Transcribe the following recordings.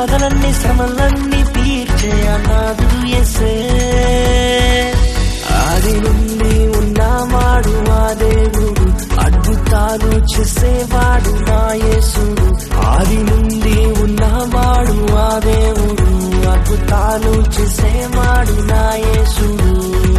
బాధలన్నీ శ్రమలన్నీ తీర్చే అన్నాదుడు ఎసే ఆది నుండి ఉన్నవాడు ఆ దేవుడు అద్భుతాలు చేసేవాడు నా యేసుడు ఆది నుండి ఉన్నవాడు ఆ దేవుడు అద్భుతాలు చేసేవాడు నా యేసుడు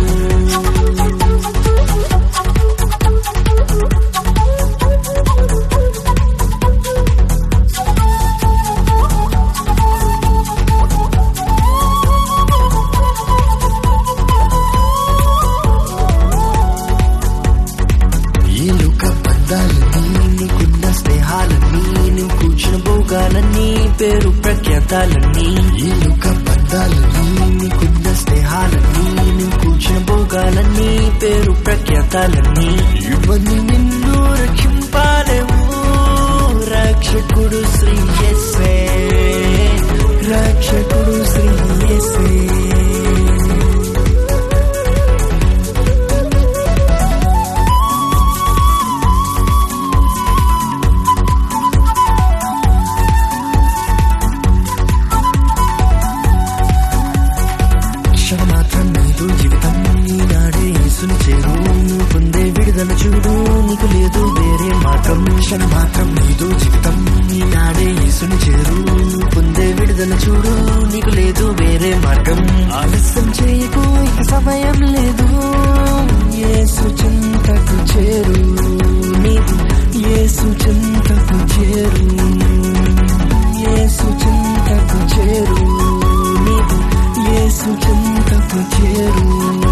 ఈ లుక బంధాలన్నీ నీకున్న స్నేహాలన్నీ నువ్వు కూర్చున్న భోగాలన్నీ పేరు ప్రఖ్యాతాలన్నీ ఈ లుక బంధాలన్నీ నీకున్న స్నేహాలన్నీ నువ్వు కూర్చున్న భోగాలన్నీ పేరు ప్రఖ్యాతాలన్నీ ఇవన్నీ నిన్ను రక్షింపాలేవు రక్షకుడు శ్రీ యేసే రక్షకుడు శ్రీ యేసే క్షణ మాత్రం నీదు జీవితం ఈనాడే యేసుని చేరు నువ్వు పొందే విడుదల చూడు నీకు లేదు వేరే మార్గం క్షణ మాత్రం నీదు జీవితం ఈనాడే యేసుని చేరు నువ్వు పొందే విడుదల చూడు నీకు లేదు వేరే మార్గం ఆలస్యం చేయకు ఇక సమయం లేదు యేసు చింతకు చేరు నీవు యేసు చింతకు చేరు యేసు చింతకు చేరు నీవు యేసు చింతకు చేరు